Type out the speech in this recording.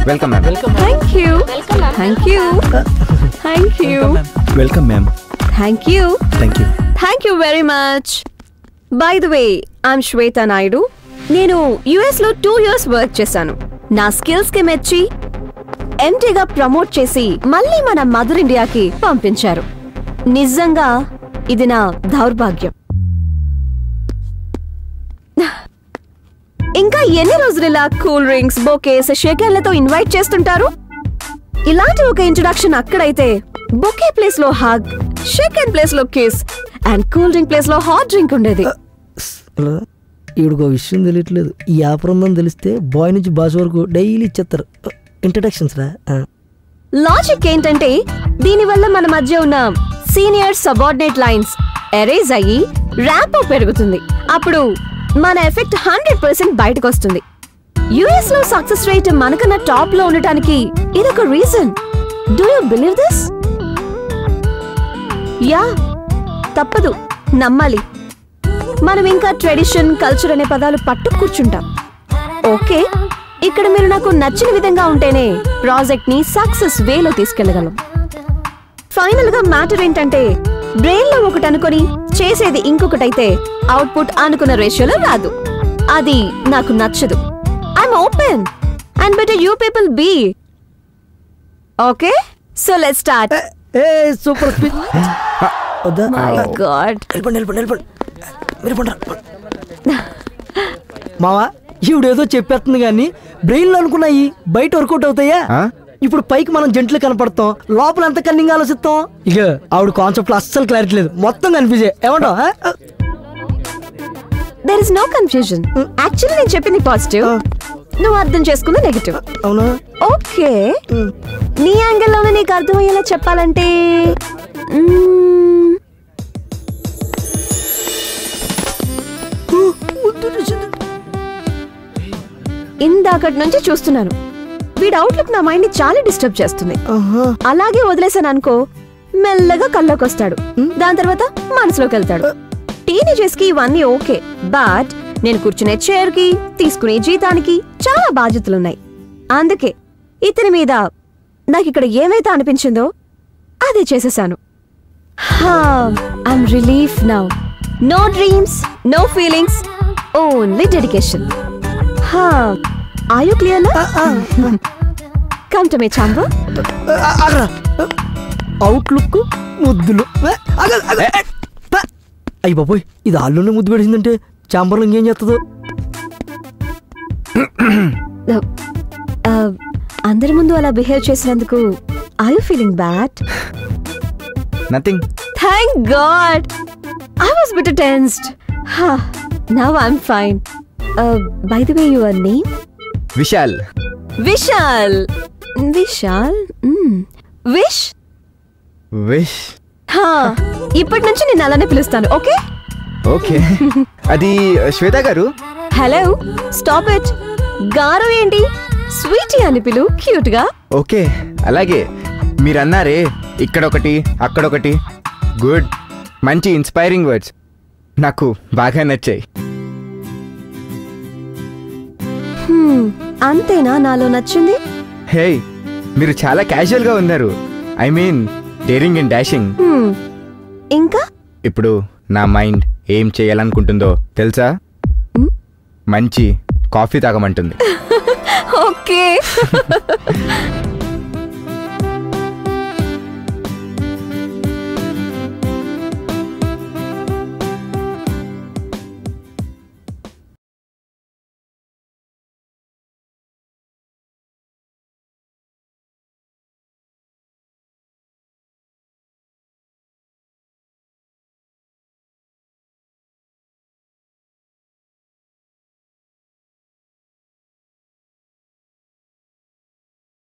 Welcome ma'am thank you thank you thank you welcome ma'am thank you thank you thank you very much by the way I'm Shweta Naidu నేను US లో two years work చేశాను నా skills కి మెచ్చి ఎంటీగా promote చేసి మళ్ళీ మన mother ఇండియాకి పంపించారు నిజంగా ఇది నా దౌర్భాగ్యం ఇంకా ఎన్ని రోజులు ఇలా కూల్ డ్రింక్స్ బొకేస్ షేకెన్లతో ఇన్వైట్ చేస్తుంటారు ఇలాంటి ఒక ఇంట్రొడక్షన్ అక్కడైతే బొకే ప్లేస్ లో హగ్ షేకెన్ ప్లేస్ లో kiss and cool drink place లో హాట్ డ్రింక్ ఉండేది ఈవిడకు ఒక విషయం తెలియట్లేదు ఈ వ్యాపారం ఉందని తెలిస్తే బాయ్ నుంచి బాస్ వరకు డైలీ ఇచ్చేస్తారు ఇంట్రడక్షన్స్ రా ఆ. లాజిక్ ఏంటంటే దీనివల్ల మన మధ్య ఉన్న సీనియర్ సబార్డినేట్ లైన్స్ ఎరేజ్ అయ్యి ర్యాంప్ పెరుగుతుంది అప్పుడు మన ఎఫెక్ట్ హండ్రెడ్ పర్సెంట్ బయటకు వస్తుంది యుఎస్ లో సక్సెస్ రేట్ మనకన్నా టాప్ లో ఉండటానికి ఇదొక reason do you believe this yeah తప్పదు నమ్మాలి మనం ఇంకా ట్రెడిషన్ కల్చర్ అనే పదాలు పట్టు కూర్చుంటాం ఓకే ఇక్కడ మీరు నాకు నచ్చిన విధంగా ఉంటేనే ప్రాజెక్ట్ ని సక్సెస్ వేలో తీసుకెళ్లగలం ఫైనల్ గా మ్యాటర్ ఏంటంటే బ్రెయిన్ లో ఒకటి అనుకొని చేసేది ఇంకొకటైతే అవుట్పుట్ అనుకున్న రేషియోలో రాదు అది నాకు నచ్చదు I'm open and better you people be okay so let start a super speech వద్దా మై గాడ్ వెళ్ళిపోండి వెళ్ళిపోండి వెళ్ళిపోండి మీరు పండ్రా. మావా ఈవిడేదో చెప్పేస్తుంది కానీ బ్రెయిన్ లో అనుకున్నాయి బయట వర్కౌట్ అవుతాయా ఆ? ఇప్పుడు పైకి మనం జంటలు కనపడతాం లోపల ఎంత కన్నింగ్ ఆలోచిస్తాం ఇక ఆవిడ కాన్సెప్ట్ అస్సలు క్లారిటీ లేదు మొత్తం కన్ఫ్యూజే ఏమంటావు ఆ? There is no confusion actually నేను చెప్పింది పాజిటివ్ నువ్వు అర్థం చేసుకుంది నెగిటివ్ అవునా ఓకే నీ యాంగిల్లోనే నీకు అర్థమయ్యేలా చెప్పాలంటే మ్మ్, ఇందాకటి నుంచి చూస్తున్నాను వీడి అవుట్లుక్ నా మైండ్ ని చాలా డిస్టర్బ్ చేస్తుంది ఆహా. అలాగే వదిలేసాను అనుకో మెల్లగా కల్లోకి వస్తాడు దాని తర్వాత మనసులోకి వెళ్తాడు టీనేజర్స్ కి ఇవన్నీ ఓకే బట్ నేను కూర్చునే చైర్ కి తీసుకునే జీతానికి చాలా బాధ్యతలున్నాయి అందుకే ఇతని మీద నాకు ఇక్కడ ఏమైతే అనిపించిందో అదే చేసేసాను I'm relief now no dreams no feelings only dedication are you clear come to me chamber ఆ, ఆగరా అవుట్లుక్ ముద్దులు ఏ, ఆగ, ఆగ, ఏ, ప. అయ్య బాబోయ్ ఇది ఆల్లోనే ముద్దు పెడిసిందంటే చాంబర్లో ఇంకేం చేస్తుందో అందరి ముందు అలా బిహేవ్ చేసినందుకు I you feeling bad nothing thank god I was bit tensed now I'm fine by the way your name Vishal Vishal Vishal Vish Vish ఇప్పటి నుంచి నేను అలానే పిలుస్తాను ఓకే ఓకే అది శ్వేత గారు హలో స్టాప్ ఇట్ గారు ఏంటి స్వీటీ అని పిలు క్యూట్ గా ఓకే అలాగే మీరు అన్నారే ఇక్కడొకటి అక్కడొకటి గుడ్ మంచి ఇన్స్పైరింగ్ వర్డ్స్ నాకు బాగా నచ్చాయి Hmm, అంతేనా నాలో నచ్చింది హే మీరు చాలా క్యాజువల్గా ఉన్నారు I mean daring and dashing Hmm, ఇంకా ఇప్పుడు నా మైండ్ ఏం చేయాలనుకుంటుందో తెలుసా మంచి కాఫీ తాగమంటుంది ఓకే